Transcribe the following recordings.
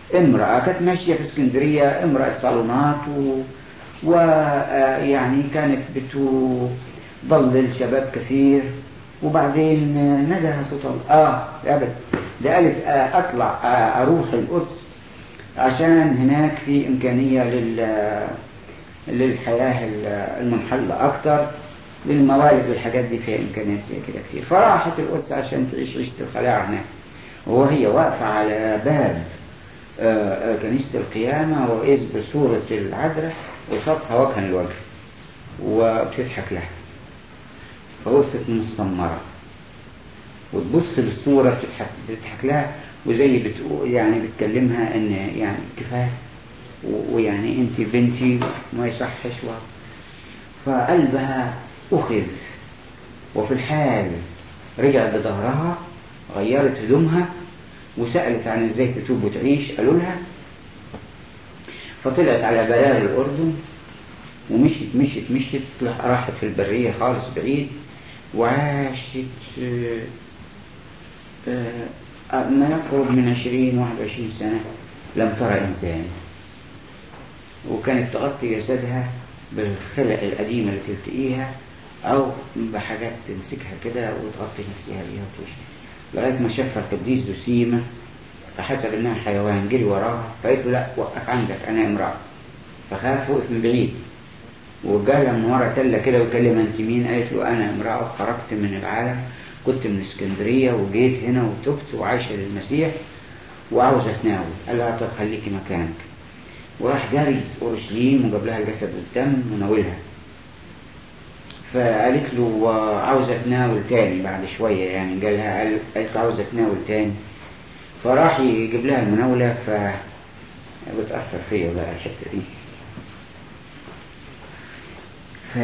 امرأة كانت ماشية في اسكندرية امرأة صالونات و... ويعني كانت بتضلل شباب كثير وبعدين ندها صوت الله اه ابدا ده قالت آه اطلع آه اروح القدس عشان هناك في امكانيه لل للحياه المنحله اكتر للموالد والحاجات دي فيها امكانيات زي كده كتير فراحت القدس عشان تعيش عيشه الخلاعه هناك وهي واقفه على باب آه كنيسه القيامه واذ بصوره العذراء وسطها وجها لوجه وبتضحك لها فوقفت من الصمرة وتبص للصورة بتضحك, بتضحك لها وزي بتقول يعني بتكلمها ان يعني كفاية ويعني انت بنتي ما يصحش فقلبها أخذ وفي الحال رجعت بظهرها غيرت هدومها وسألت عن ازاي تتوب وتعيش قالوا لها فطلعت على برار الأردن ومشيت مشيت مشيت راحت في البرية خالص بعيد وعاشت ما يقرب من عشرين واحد وعشرين سنة لم ترى إنسان وكانت تغطي جسدها بالخلق القديمة اللي تلتقيها أو بحاجات تمسكها كده وتغطي نفسها بيها وتعيش لغاية ما شافها القديس دوسيمة فحسب إنها حيوان جري وراها فقالت له لا وقف عندك أنا امرأة فخاف وقف من بعيد وجالها من ورا تلة كده وكلمها انت مين قالت له انا امرأة وخرجت من العالم كنت من اسكندرية وجيت هنا وتبت وعايشة للمسيح وعاوز اتناول قال لها طب خليكي مكانك وراح جري اورشليم وجاب لها الجسد والدم وناولها فقالت له عاوز اتناول تاني بعد شوية يعني جالها قالت له عاوز اتناول تاني فراح يجيب لها المناولة ف بتأثر فيا بقى الحتة دي ف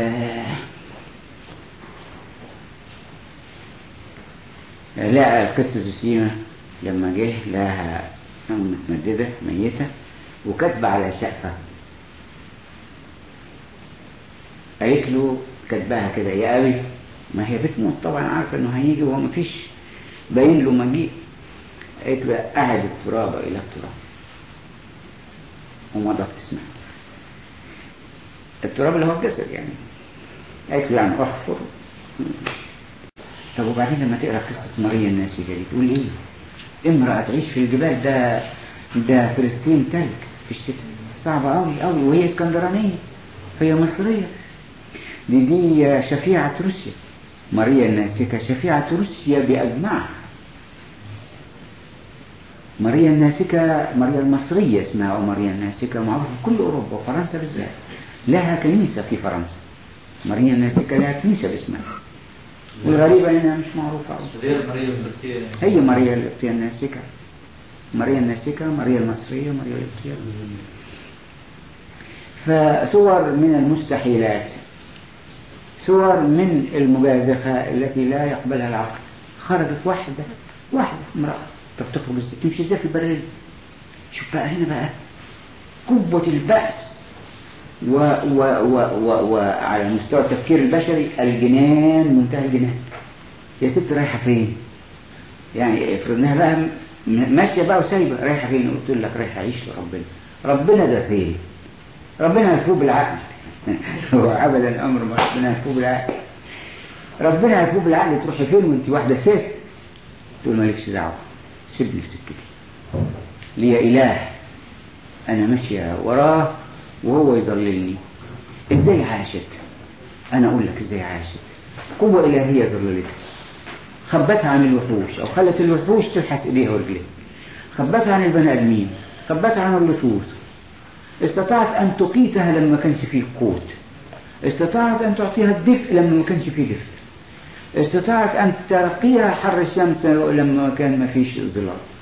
لقى القصة جسيمة لما جه لها متمددة ميتة وكاتبة على شقفة قالت له كاتباها كده يا أبي ما هي بتموت طبعا عارفة انه هيجي وهو مفيش باين له مجيء قالت له أعد التراب إلى التراب ومضت اسمها التراب اللي هو الجسد يعني قالت له يعني احفر طب وبعدين لما تقرا قصه ماريا الناسية دي تقول ايه؟ امرأة تعيش في الجبال ده ده فلسطين تلج في الشتاء صعبة قوي قوي وهي اسكندرانية هي مصرية دي دي شفيعة روسيا ماريا الناسكة شفيعة روسيا بأجمعها ماريا الناسكة ماريا المصرية اسمها أو ماريا الناسكة معروفة في كل أوروبا وفرنسا بالذات لها كنيسة في فرنسا ماريا الناسكة لها كنيسة باسمها والغريبة انها مش معروفة هي ماريا القبطية الناسكة ماريا الناسكة ماريا المصرية ماريا القبطية فصور من المستحيلات صور من المجازفة التي لا يقبلها العقل خرجت واحدة واحدة امرأة طب تخرج ازاي تمشي ازاي في البرية شوف بقى هنا بقى قوة البأس و و و و وعلى مستوى التفكير البشري الجنان منتهى الجنان يا ست رايحة فين يعني افرض انها بقى ماشية بقى وسايبة رايحة فين قلت لك رايحة أعيش لربنا ربنا ده فين ربنا هيفوق بالعقل هو ابدا الامر ما ربنا هيفوق بالعقل ربنا هيفوق بالعقل تروحي فين وانت واحدة ست تقول مالكش دعوة سيبني في سكتي لي إله أنا ماشية وراه وهو يظللني ازاي عاشت انا اقول لك ازاي عاشت قوة الهية ظللتها خبتها عن الوحوش او خلت الوحوش تلحس ايديها ورجليها خبتها عن البني ادمين خبتها عن اللصوص استطاعت ان تقيتها لما ما كانش فيه قوت استطاعت ان تعطيها الدفء لما ما كانش فيه دفء استطاعت ان تقيها حر الشمس لما كان ما فيش ظلال